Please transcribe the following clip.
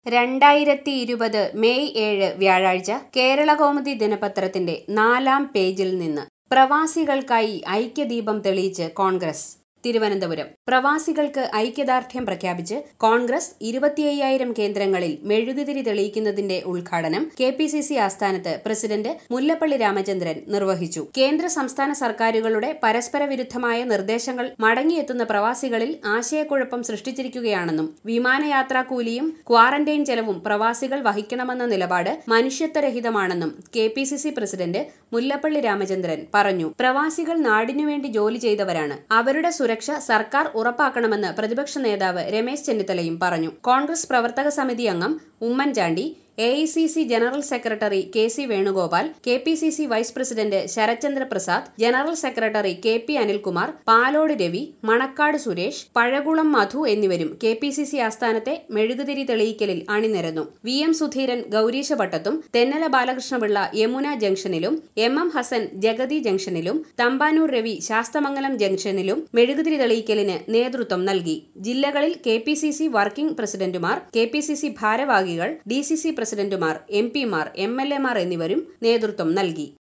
രണ്ടായിരത്തി ഇരുപത് മെയ് ഏഴ് വ്യാഴാഴ്ച കേരളകൗമുദി ദിനപത്രത്തിന്റെ നാലാം പേജിൽ നിന്ന് പ്രവാസികൾക്കായി ഐക്യദീപം തെളിയിച്ച് കോൺഗ്രസ് തിരുവനന്തപുരം പ്രവാസികൾക്ക് ഐക്യദാർഢ്യം പ്രഖ്യാപിച്ച് കോൺഗ്രസ് ഇരുപത്തിയ്യായിരം കേന്ദ്രങ്ങളിൽ മെഴുകുതിരി തെളിയിക്കുന്നതിന്റെ ഉദ്ഘാടനം കെ പി സി സി ആസ്ഥാനത്ത് പ്രസിഡന്റ് മുല്ലപ്പള്ളി രാമചന്ദ്രൻ നിർവഹിച്ചു കേന്ദ്ര സംസ്ഥാന സർക്കാരുകളുടെ പരസ്പര വിരുദ്ധമായ നിർദ്ദേശങ്ങൾ മടങ്ങിയെത്തുന്ന പ്രവാസികളിൽ ആശയക്കുഴപ്പം സൃഷ്ടിച്ചിരിക്കുകയാണെന്നും വിമാനയാത്രാ കൂലിയും ക്വാറന്റൈൻ ചെലവും പ്രവാസികൾ വഹിക്കണമെന്ന നിലപാട് മനുഷ്യത്വരഹിതമാണെന്നും K P C C president Mullappally Ramachandran പറഞ്ഞു പ്രവാസികൾ നാടിനുവേണ്ടി ജോലി ചെയ്തവരാണ് അവരുടെ സുരക്ഷ സർക്കാർ ഉറപ്പാക്കണമെന്ന് പ്രതിപക്ഷ നേതാവ് രമേശ് ചെന്നിത്തലയും പറഞ്ഞു കോൺഗ്രസ് പ്രവർത്തക സമിതി അംഗം Oommen Chandy A I C C general secretary K C Venugopal K P C C vice president Sarathchandra Prasad general secretary K P Anilkumar Palode Ravi Manacaud Suresh Pazhakulam Madhu എന്നിവരും കെ പി സി സി ആസ്ഥാനത്തെ മെഴുകുതിരി തെളിയിക്കലിൽ അണിനിരന്നു വി എം സുധീരൻ ഗൌരീശ ഭട്ടത്തും തെന്നല ബാലകൃഷ്ണപിള്ള യമുന ജംഗ്ഷനിലും എം എം ഹസൻ ജഗതി ജംഗ്ഷനിലും തമ്പാനൂർ രവി ശാസ്തമംഗലം ജംഗ്ഷനിലും മെഴുകുതിരി തെളിയിക്കലിന് നേതൃത്വം നൽകി ജില്ലകളിൽ K P C C working പ്രസിഡന്റുമാർ കെ പി സി സി ഭാരവാഹികൾ ഡി സി സി പ്രസിഡന്റുമാർ എം പിമാർ എം എൽ എമാർ എന്നിവരും നേതൃത്വം നൽകി